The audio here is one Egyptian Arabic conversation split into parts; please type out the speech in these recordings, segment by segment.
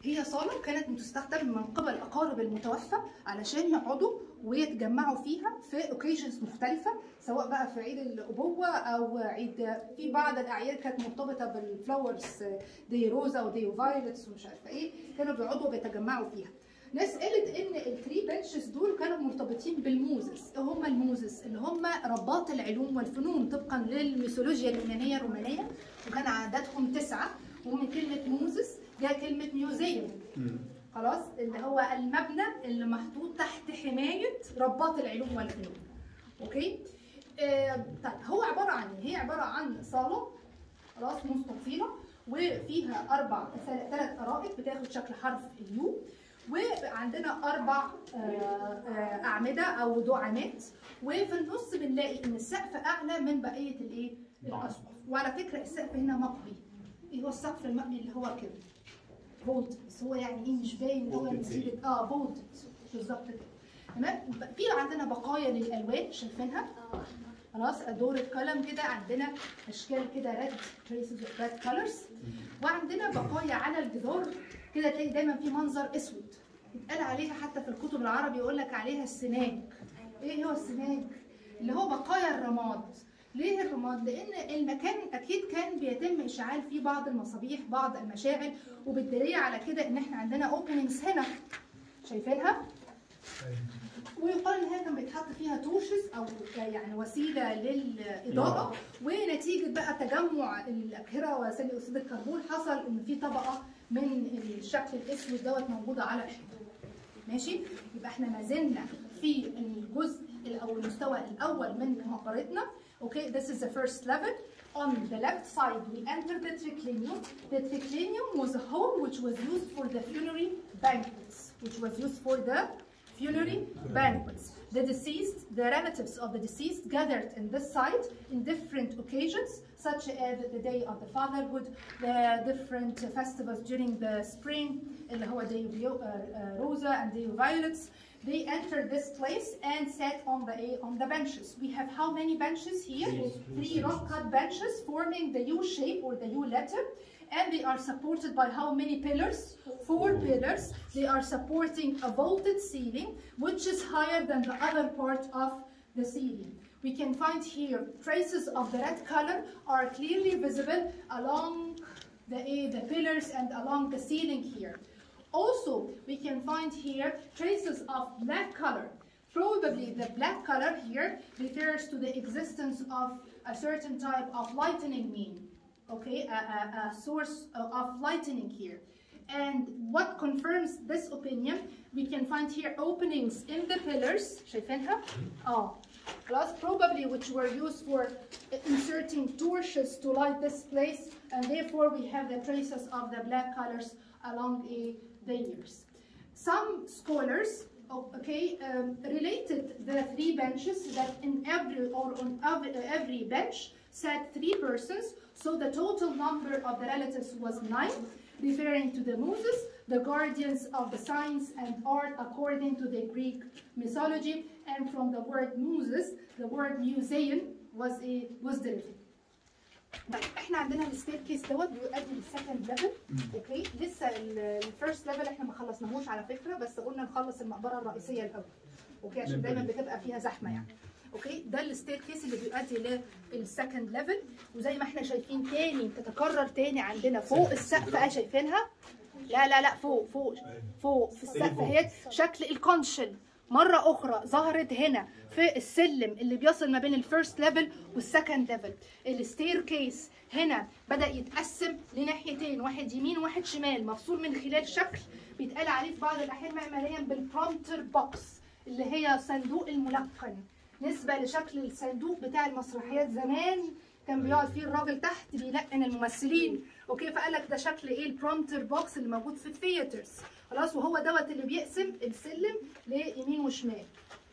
هي صاله كانت بتستخدم من قبل اقارب المتوفى علشان يقعدوا ويتجمعوا فيها في اوكيجنز مختلفه سواء بقى في عيد الابوه او عيد في بعض الاعياد كانت مرتبطه بالفلاورز دي روزا ودي فايلتس ومش عارفه ايه كانوا بيقعدوا بيتجمعوا فيها ناس قالت ان الثري بنشز دول كانوا مرتبطين بالموزس ايه هم الموزس اللي هم رباط العلوم والفنون طبقا للميثولوجيا اليونانيه الرومانيه وكان عددهم تسعه ومن كلمه موزس جاء كلمه ميوزيوم خلاص اللي هو المبنى اللي محطوط تحت حمايه رباط العلوم والفنون اوكي آه طيب هو عباره عن ايه هي عباره عن صاله خلاص مستطيله وفيها اربع ثلاث ارائك بتاخد شكل حرف اليو وعندنا اربع آه، آه، اعمده او دعامات وفي النص بنلاقي ان السقف اعلى من بقيه الايه الاسقف وعلى فكره السقف هنا مقبي ايه هو السقف المقبي اللي هو كده فولت بس هو يعني ايه مش باين هو Voltage. نتيجه اه فولت بالظبط كده تمام في عندنا بقايا للالوان شايفينها خلاص دور القلم كده عندنا اشكال كده ريد traces of red colors وعندنا بقايا على الجدار كده تلاقي دايما في منظر اسود يتقال عليها حتى في الكتب العربي يقول لك عليها السناج ايه هو السناج اللي هو بقايا الرماد ليه الرماد؟ لأن المكان أكيد كان بيتم إشعال فيه بعض المصابيح، بعض المشاعل، وبالدليل على كده إن إحنا عندنا أوبننجز هنا. شايفينها؟ ويقال ان هي كان بيتحط فيها توشز او يعني وسيله للاضاءه ونتيجه بقى تجمع الاكهره وثاني اكسيد الكربون حصل ان في طبقه من الشكل الاسود دوت موجوده على الحيطه ماشي يبقى احنا ما زلنا في الجزء او المستوى الاول من مقبرتنا اوكي this is the first level on the left side we enter the triclinium the triclinium was a home which was used for the funerary banquets which was used for the funerary banquets. The deceased, the relatives of the deceased gathered in this site in different occasions, such as the day of the fatherhood, the different festivals during the spring, اللي هو day of Rio- uh, uh, Rosa and day of Violets. They entered this place and sat on the on the benches. We have how many benches here? Three rock cut benches forming the U shape or the U letter and they are supported by how many pillars? Four pillars. They are supporting a vaulted ceiling, which is higher than the other part of the ceiling. We can find here traces of the red color are clearly visible along the, eh, the pillars and along the ceiling here. Also, we can find here traces of black color. Probably the black color here refers to the existence of a certain type of lightning mean okay, a, a, a source of lightning here. And what confirms this opinion, we can find here openings in the pillars, شايفينها؟ اه خلاص probably which were used for inserting torches to light this place and therefore we have the traces of the black colors along eh, the years. Some scholars oh, okay, um, related the three benches that in every or on every, every bench sat three persons, so the total number of the relatives was nine, referring to the Muses, the guardians of the science and art according to the Greek mythology, and from the word Muses, the word museum was a was derived. طيب احنا عندنا الستير كيس دوت بيؤدي للسكند ليفل اوكي لسه الفيرست ليفل احنا ما خلصناهوش على فكره بس قلنا نخلص المقبره الرئيسيه الاول اوكي عشان دايما بتبقى فيها زحمه يعني اوكي ده الستير كيس اللي بيؤدي للسكند ليفل وزي ما احنا شايفين تاني تتكرر تاني عندنا فوق السقف اه شايفينها لا لا لا فوق فوق فوق في السقف اهي شكل الكونشل مرة أخرى ظهرت هنا في السلم اللي بيصل ما بين الفيرست ليفل والسكند ليفل الستير كيس هنا بدأ يتقسم لناحيتين واحد يمين وواحد شمال مفصول من خلال شكل بيتقال عليه في بعض الأحيان معماريا بالبرومتر بوكس اللي هي صندوق الملقن نسبة لشكل الصندوق بتاع المسرحيات زمان كان بيقعد فيه الراجل تحت بيلقن الممثلين اوكي فقال لك ده شكل ايه البرومتر بوكس اللي موجود في الثياترز خلاص وهو دوت اللي بيقسم السلم ليمين وشمال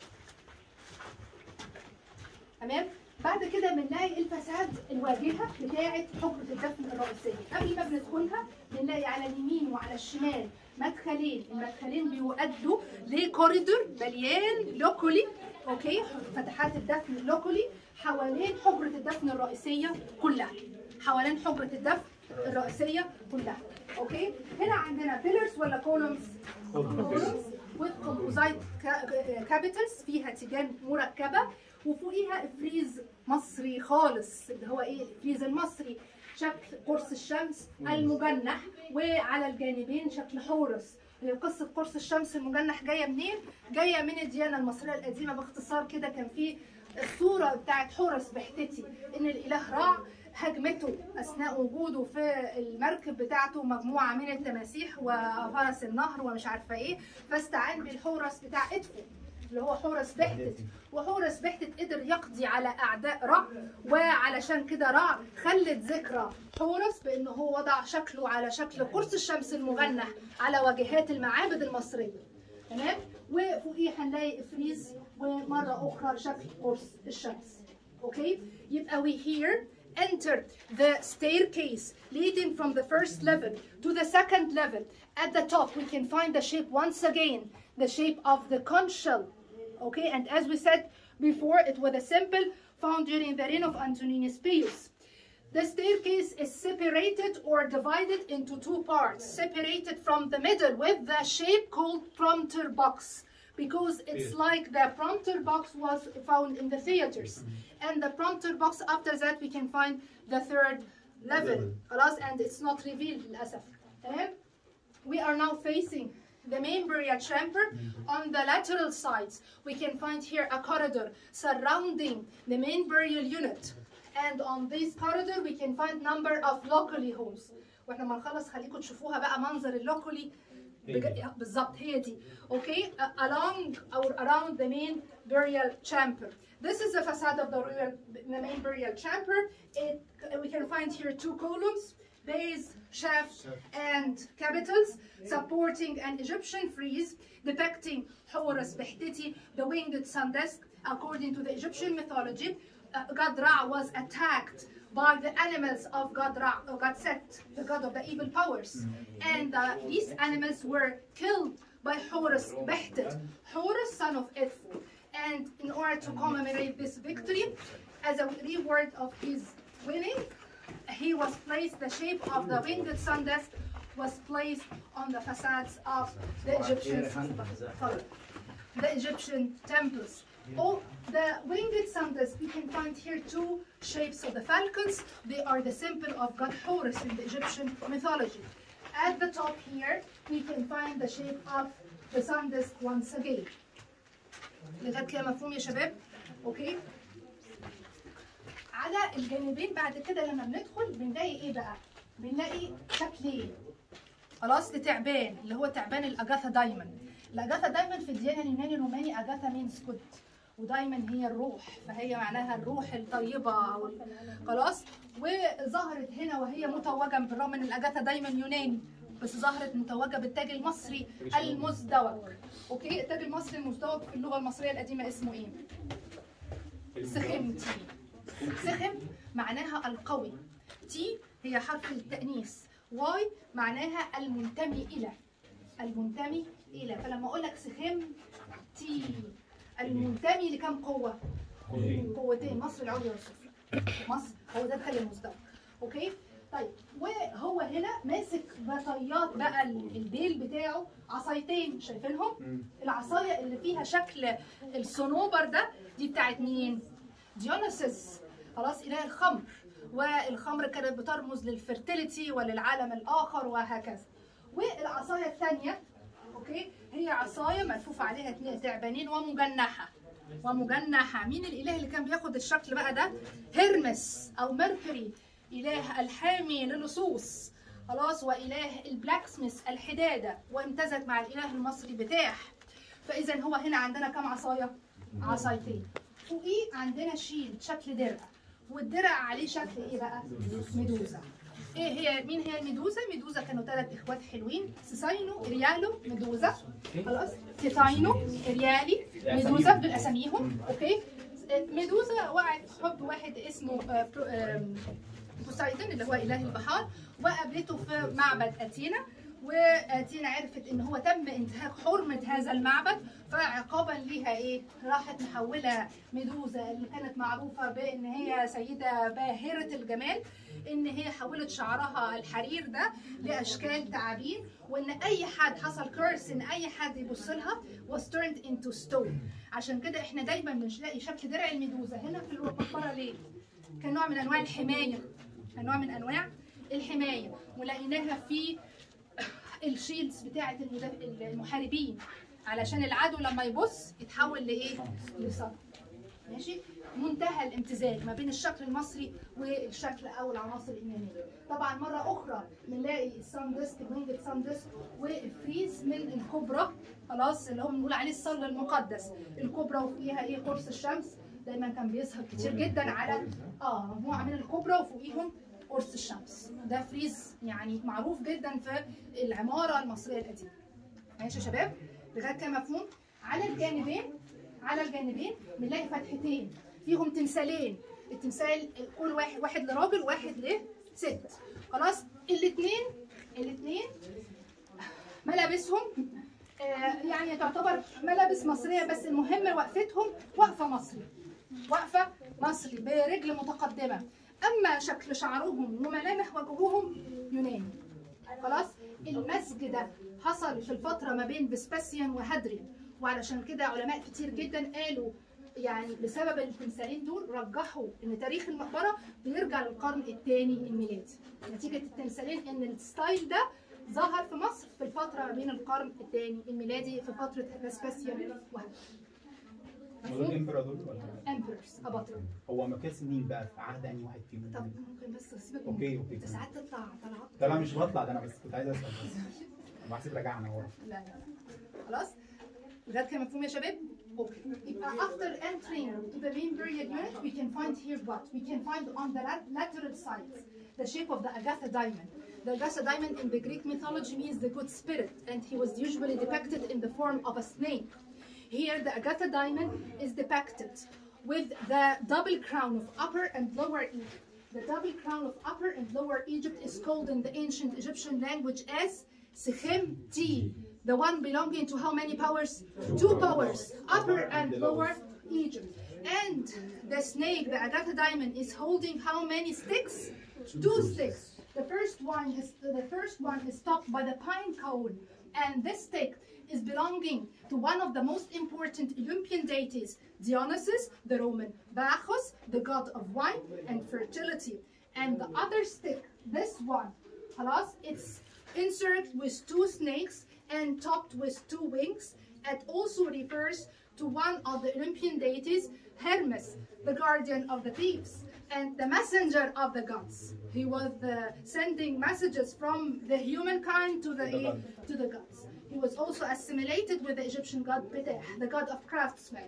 تمام بعد كده بنلاقي الفساد الواجهه بتاعه حجره الدفن الرئيسيه قبل ما بندخلها بنلاقي على اليمين وعلى الشمال مدخلين المدخلين بيؤدوا لكوريدور مليان لوكولي اوكي فتحات الدفن لوكولي حوالين حجره الدفن الرئيسيه كلها حوالين حجره الدفن الرئيسيه كلها اوكي هنا عندنا pillars ولا كولومز؟ كولومز with composite كابيتالز فيها تيجان مركبه وفوقيها افريز مصري خالص اللي هو ايه الافريز المصري شكل قرص الشمس المجنح وعلى الجانبين شكل حورس هي قصة قرص الشمس المجنح جاية منين؟ جاية من الديانة المصرية القديمة باختصار كده كان في الصورة بتاعت حورس بحتتي إن الإله رع هجمته أثناء وجوده في المركب بتاعته مجموعة من التماسيح وفرس النهر ومش عارفة إيه فاستعان بالحورس بتاع إدفو اللي هو حورس بحتت وحورس بحتت قدر يقضي على اعداء رع وعلشان كده رع خلت ذكرى حورس بان هو وضع شكله على شكل قرص الشمس المجنح على واجهات المعابد المصريه تمام وفوقيه هنلاقي افريز ومره اخرى شكل قرص الشمس اوكي يبقى we here entered the staircase leading from the first level to the second level at the top we can find the shape once again the shape of the conch shell okay and as we said before it was a symbol found during the reign of Antoninus Pius the staircase is separated or divided into two parts separated from the middle with the shape called prompter box because it's like the prompter box was found in the theaters and the prompter box after that we can find the third level خلاص and it's not revealed للأسف تمام we are now facing the main burial chamber on the lateral sides we can find here a corridor surrounding the main burial unit and on this corridor we can find number of locally homes واحنا ما نخلص خليكم تشوفوها بقى منظر اللوكولي بج- بالظبط هي دي okay uh, along or around the main burial chamber this is the facade of the, real, the main burial chamber it we can find here two columns base shaft and capitals supporting an Egyptian frieze depicting Horus Behtiti the winged sun disk according to the Egyptian mythology uh, God Ra was attacked by the animals of God Ra, uh, God Set, the god of the evil powers. And uh, these animals were killed by Horus Behtet, Horus son of Edfu. And in order to commemorate this victory, as a reward of his winning, he was placed, the shape of the winged sun disk was placed on the facades of the Egyptian, the Egyptian temples. Oh, the winged sun disk, we can find here two shapes of the falcons. They are the symbol of God Horus in the Egyptian mythology. At the top here, we can find the shape of the sun disk once again. لغايه كده مفهوم يا شباب؟ اوكي؟ على الجانبين بعد كده لما بندخل بنلاقي ايه بقى؟ بنلاقي شكلين خلاص لتعبان اللي هو تعبان الاجاثا دايما الاجاثا دايما في الديانه اليوناني الروماني اجاثا مينز جود ودايما هي الروح فهي معناها الروح الطيبه او ال- خلاص وظهرت هنا وهي متوجه بالرغم ان الاجاثا دايما يوناني بس ظهرت متوجه بالتاج المصري المزدوج اوكي التاج المصري المزدوج في اللغه المصريه القديمه اسمه ايه؟ سخمتي سخم معناها القوي تي هي حرف التأنيث واي معناها المنتمي إلى المنتمي إلى فلما أقول لك سخم تي المنتمي لكم قوة؟ قوتين مصر العليا والسفلى مصر هو ده التاج المزدوج أوكي؟ طيب وهو هنا ماسك بطيات بقى ال- الديل بتاعه عصايتين شايفينهم؟ العصايه اللي فيها شكل الصنوبر ده دي بتاعت مين؟ ديونيسوس خلاص اله الخمر والخمر كانت بترمز للفرتيليتي وللعالم الاخر وهكذا والعصايه الثانيه اوكي هي عصايه ملفوف عليها اتنين تعبانين ومجنحه ومجنحه مين الاله اللي كان بياخد الشكل بقى ده هيرمس او ميركوري اله الحامي للصوص خلاص واله البلاكسميث الحداده وامتزج مع الاله المصري بتاح فاذا هو هنا عندنا كم عصايه عصايتين فوقيه عندنا شيل شكل درع والدرع عليه شكل ايه بقى ميدوزا ايه هي مين هي الميدوزا ميدوزا كانوا ثلاث اخوات حلوين سيساينو ريالو ميدوزا خلاص سيساينو ريالي ميدوزا دول اساميهم اوكي ميدوزا وقعت في حب واحد اسمه آه، برو- آم، بوسايدون اللي هو اله البحار وقابلته في معبد اتينا واتينا عرفت ان هو تم انتهاك حرمه هذا المعبد فعقابا ليها ايه راحت محوله ميدوزا اللي كانت معروفه بان هي سيده باهره الجمال ان هي حولت شعرها الحرير ده لاشكال تعابين وان اي حد حصل كيرس ان اي حد يبص لها was turned into stone عشان كده احنا دايما مش لاقي شكل درع الميدوزا هنا في المقبره ليه؟ كنوع من انواع الحمايه كنوع من انواع الحمايه ولقيناها في الشيلدز بتاعه المدافع- المحاربين علشان العدو لما يبص يتحول لايه؟ لصد ماشي منتهى الامتزاج ما بين الشكل المصري والشكل او العناصر اليونانيه طبعا مره اخرى بنلاقي السان ديسك الوينجد سان ديسك والفريز من الكبرى خلاص اللي هو بنقول عليه الصل المقدس الكبرى وفيها ايه قرص الشمس دايما كان بيظهر كتير جدا على اه مجموعه من الكبرى وفوقيهم قرص الشمس ده فريز يعني معروف جدا في العماره المصريه القديمه ماشي يا شباب لغايه كده مفهوم على الجانبين على الجانبين بنلاقي فتحتين فيهم تمثالين التمثال كل واحد واحد لراجل واحد لست خلاص الاثنين الاثنين ملابسهم آه، يعني تعتبر ملابس مصريه بس المهم وقفتهم وقفه مصري وقفه مصري برجل متقدمه اما شكل شعرهم وملامح وجههم يوناني خلاص المزج ده حصل في الفتره ما بين فيسباسيان وهادريان وعلشان كده علماء كتير جدا قالوا يعني بسبب التمثالين دول رجحوا ان تاريخ المقبره بيرجع للقرن الثاني الميلادي نتيجه التمثالين ان الستايل ده ظهر في مصر في الفتره ما بين القرن الثاني الميلادي في فتره فيسباسيان دول وهادريان امبراطور ولا امبرس اباطرة هو مقياس مين بقى في عهد انهي واحد فيهم؟ طب ممكن بس سيبك من- اوكي اوكي انت ساعات تطلع طلعات لا لا مش بطلع ده انا بس كنت عايز اسال بس أنا بحسب رجعنا ورا لا لا لا خلاص لغايه كده مفهوم يا شباب اوكي يبقى after entering to the main period unit we can find here what we can find on the lat- lateral sides the shape of the Agatha diamond the Agatha diamond in the Greek mythology means the good spirit and he was usually depicted in the form of a snake here the Agatha diamond is depicted with the double crown of upper and lower Egypt the double crown of upper and lower Egypt is called in the ancient Egyptian language as Sekhem-T, the one belonging to how many powers? Two powers, upper and lower Egypt. And the snake, the Agatha diamond, is holding how many sticks? Two sticks. The first one is the first one is topped by the pine cone, and this stick is belonging to one of the most important Olympian deities, Dionysus, the Roman Bacchus, the god of wine and fertility. And the other stick, this one, خلاص, it's encircled with two snakes and topped with two wings. It also refers to one of the Olympian deities, Hermes, the guardian of the thieves and the messenger of the gods. He was uh, sending messages from the humankind to the, To the god. to the gods. He was also assimilated with the Egyptian god Ptah, the god of craftsmen.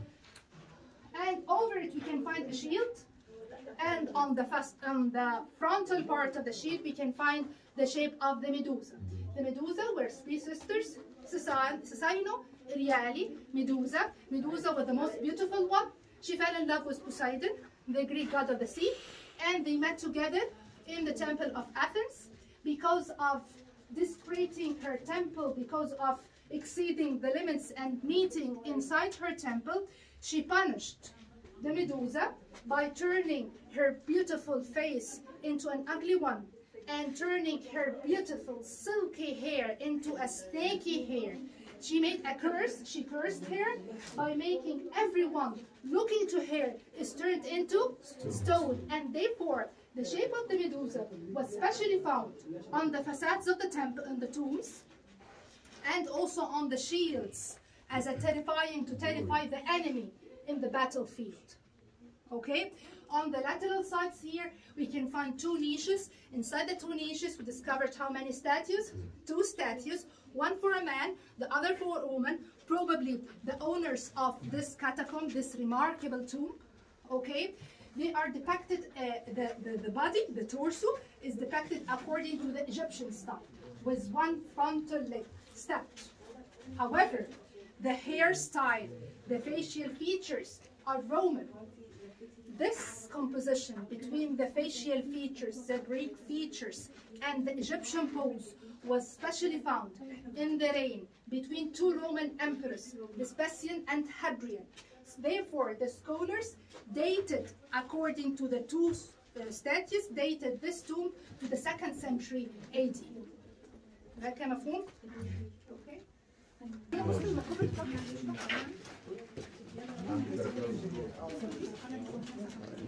And over it we can find a shield, and on the first, on the frontal part of the shield we can find the shape of the Medusa. The Medusa were three sisters, Sisan- Sisaino, Iriali, Medusa. Medusa was the most beautiful one. She fell in love with Poseidon, the Greek god of the sea, and they met together in the temple of Athens because of discreting her temple, because of exceeding the limits and meeting inside her temple, she punished the Medusa by turning her beautiful face into an ugly one and turning her beautiful silky hair into a snaky hair. She made a curse, she cursed her by making everyone looking to her is turned into stone. And therefore, the shape of the Medusa was specially found on the facades of the temple and the tombs and also on the shields as a terrifying to terrify the enemy in the battlefield. Okay, on the lateral sides here, we can find two niches. Inside the two niches, we discovered how many statues? Two statues, one for a man, the other for a woman, probably the owners of this catacomb, this remarkable tomb. Okay, they are depicted, uh, the, the, the body, the torso, is depicted according to the Egyptian style, with one frontal leg stepped. However, the hairstyle, the facial features are Roman. This composition between the facial features, the Greek features, and the Egyptian pose was specially found in the reign between two Roman emperors, Vespasian and Hadrian. Therefore, the scholars dated according to the two Statius dated this tomb to the second century AD. ده كان مفهوم؟ اوكي. بص المقابر طبعا